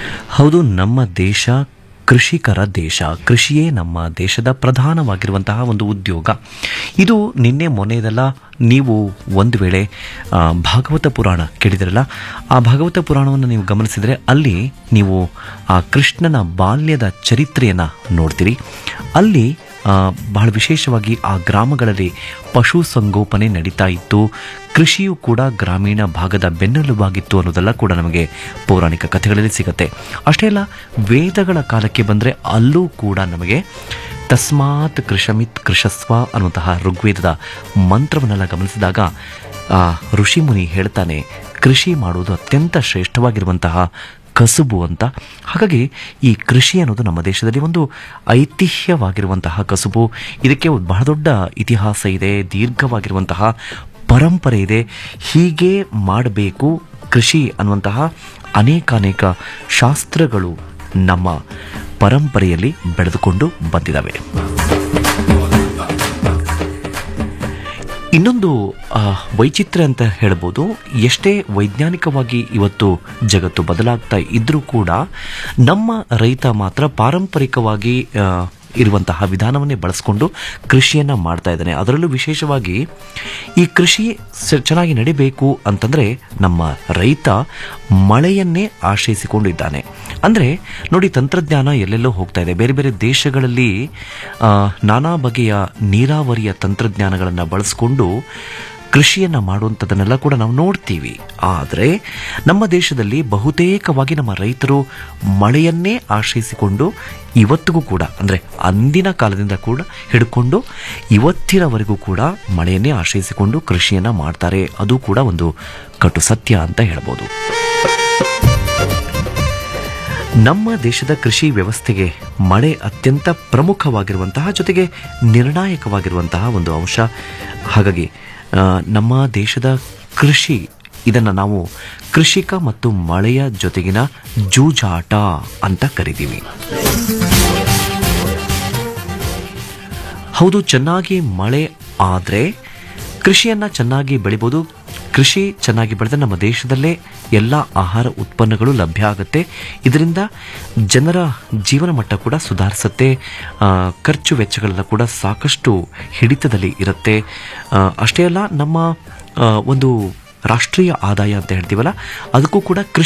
ಹೌದು ನಮ್ಮ ದೇಶ ಕೃಷಿಕರ ದೇಶ ಕೃಷಿಯೇ ನಮ್ಮ ದೇಶದ ಪ್ರಧಾನವಾಗಿರುವಂತಹ ಒಂದು ಉದ್ಯೋಗ ಇದು ನಿನ್ನೆ ಮೊನ್ನೆದೆಲ್ಲ ನೀವು ಒಂದು ವೇಳೆ ಆ, ಭಾಗವತ ಪುರಾಣ ಕೇಳಿದಿರಲ್ಲ ಆ ಭಾಗವತ ಪುರಾಣವನ್ನು ನೀವು ಗಮನಿಸಿದರೆ ಅಲ್ಲಿ ನೀವು ಆ ಕೃಷ್ಣನ ಬಾಲ್ಯದ ಚರಿತ್ರೆಯನ್ನು ನೋಡ್ತೀರಿ ಅಲ್ಲಿ ಆ, ಬಹಳ ವಿಶೇಷವಾಗಿ ಆ ಗ್ರಾಮಗಳಲ್ಲಿ ಪಶು ಸಂಗೋಪನೆ ನಡೀತಾ ಇತ್ತು ಕೃಷಿಯು ಕೂಡ ಗ್ರಾಮೀಣ ಭಾಗದ ಬೆನ್ನೆಲುಬಾಗಿತ್ತು ಅನ್ನೋದೆಲ್ಲ ಕೂಡ ನಮಗೆ ಪೌರಾಣಿಕ ಕಥೆಗಳಲ್ಲಿ ಸಿಗುತ್ತೆ ಅಷ್ಟೇ ಅಲ್ಲ ವೇದಗಳ ಕಾಲಕ್ಕೆ ಬಂದರೆ ಅಲ್ಲೂ ಕೂಡ ನಮಗೆ ತಸ್ಮಾತ್ ಕೃಷಮಿತ್ ಕೃಷಸ್ವ ಅನ್ನುವಂತಹ ಋಗ್ವೇದದ ಮಂತ್ರವನ್ನೆಲ್ಲ ಗಮನಿಸಿದಾಗ ಆ ಋಷಿಮುನಿ ಹೇಳ್ತಾನೆ ಕೃಷಿ ಮಾಡುವುದು ಅತ್ಯಂತ ಶ್ರೇಷ್ಠವಾಗಿರುವಂತಹ ಕಸುಬು ಅಂತ ಹಾಗಾಗಿ ಈ ಕೃಷಿ ಅನ್ನೋದು ನಮ್ಮ ದೇಶದಲ್ಲಿ ಒಂದು ಐತಿಹ್ಯವಾಗಿರುವಂತಹ ಕಸುಬು ಇದಕ್ಕೆ ಒಂದು ಬಹಳ ದೊಡ್ಡ ಇತಿಹಾಸ ಇದೆ ದೀರ್ಘವಾಗಿರುವಂತಹ ಪರಂಪರೆ ಇದೆ ಹೀಗೆ ಮಾಡಬೇಕು ಕೃಷಿ ಅನ್ನುವಂತಹ ಅನೇಕಾನೇಕ ಶಾಸ್ತ್ರಗಳು ನಮ್ಮ ಪರಂಪರೆಯಲ್ಲಿ ಬೆಳೆದುಕೊಂಡು ಬಂದಿದ್ದಾವೆ ಇನ್ನೊಂದು ಆ, ವೈಚಿತ್ರ್ಯ ಅಂತ ಹೇಳ್ಬೋದು ಎಷ್ಟೇ ವೈಜ್ಞಾನಿಕವಾಗಿ ಇವತ್ತು ಜಗತ್ತು ಬದಲಾಗ್ತಾ ಇದ್ರೂ ಕೂಡ ನಮ್ಮ ರೈತ ಮಾತ್ರ ಪಾರಂಪರಿಕವಾಗಿ ಆ, ಇರುವಂತಹ ವಿಧಾನವನ್ನೇ ಬಳಸ್ಕೊಂಡು ಕೃಷಿಯನ್ನ ಮಾಡ್ತಾ ಇದ್ದಾನೆ ಅದರಲ್ಲೂ ವಿಶೇಷವಾಗಿ ಈ ಕೃಷಿ ಸ- ಚೆನ್ನಾಗಿ ನಡಿಬೇಕು ಅಂತಂದ್ರೆ ನಮ್ಮ ರೈತ ಮಳೆಯನ್ನೇ ಆಶ್ರಯಿಸಿಕೊಂಡಿದ್ದಾನೆ ಅಂದ್ರೆ ನೋಡಿ ತಂತ್ರಜ್ಞಾನ ಎಲ್ಲೆಲ್ಲೋ ಹೋಗ್ತಾ ಇದೆ ಬೇರೆ ಬೇರೆ ದೇಶಗಳಲ್ಲಿ ಆ, ನಾನಾ ಬಗೆಯ ನೀರಾವರಿಯ ತಂತ್ರಜ್ಞಾನಗಳನ್ನು ಬಳಸ್ಕೊಂಡು ಕೃಷಿಯನ್ನ ಮಾಡುವಂಥದ್ದನ್ನೆಲ್ಲ ಕೂಡ ನಾವು ನೋಡ್ತೀವಿ ಆದರೆ ನಮ್ಮ ದೇಶದಲ್ಲಿ ಬಹುತೇಕವಾಗಿ ನಮ್ಮ ರೈತರು ಮಳೆಯನ್ನೇ ಆಶ್ರಯಿಸಿಕೊಂಡು ಇವತ್ತಿಗೂ ಕೂಡ ಅಂದರೆ ಅಂದಿನ ಕಾಲದಿಂದ ಕೂಡ ಹಿಡ್ಕೊಂಡು ಇವತ್ತಿನವರೆಗೂ ಕೂಡ ಮಳೆಯನ್ನೇ ಆಶ್ರಯಿಸಿಕೊಂಡು ಕೃಷಿಯನ್ನ ಮಾಡ್ತಾರೆ ಅದು ಕೂಡ ಒಂದು ಕಟು ಸತ್ಯ ಅಂತ ಹೇಳ್ಬೋದು ನಮ್ಮ ದೇಶದ ಕೃಷಿ ವ್ಯವಸ್ಥೆಗೆ ಮಳೆ ಅತ್ಯಂತ ಪ್ರಮುಖವಾಗಿರುವಂತಹ ಜೊತೆಗೆ ನಿರ್ಣಾಯಕವಾಗಿರುವಂತಹ ಒಂದು ಅಂಶ ಹಾಗಾಗಿ ಆ, ನಮ್ಮ ದೇಶದ ಕೃಷಿ ಇದನ್ನು ನಾವು ಕೃಷಿಕ ಮತ್ತು ಮಳೆಯ ಜೊತೆಗಿನ ಜೂಜಾಟ ಅಂತ ಕರಿತೀವಿ ಹೌದು ಚೆನ್ನಾಗಿ ಮಳೆ ಆದರೆ ಕೃಷಿಯನ್ನ ಚೆನ್ನಾಗಿ ಬೆಳಿಬೋದು ಕೃಷಿ ಚೆನ್ನಾಗಿ ಬೆಳೆದ್ರೆ ನಮ್ಮ ದೇಶದಲ್ಲೇ ಎಲ್ಲ ಆಹಾರ ಉತ್ಪನ್ನಗಳು ಲಭ್ಯ ಆಗುತ್ತೆ ಇದರಿಂದ ಜನರ ಜೀವನ ಮಟ್ಟ ಕೂಡ ಸುಧಾರಿಸುತ್ತೆ ಆ, ಖರ್ಚು ವೆಚ್ಚಗಳೆಲ್ಲ ಕೂಡ ಸಾಕಷ್ಟು ಹಿಡಿತದಲ್ಲಿ ಇರುತ್ತೆ ಆ, ಅಷ್ಟೇ ಅಲ್ಲ ನಮ್ಮ ಆ, ಒಂದು ರಾಷ್ಟ್ರೀಯ ಆದಾಯ ಅಂತ ಹೇಳ್ತೀವಲ್ಲ ಅದಕ್ಕೂ ಕೂಡ ಕೃಷಿ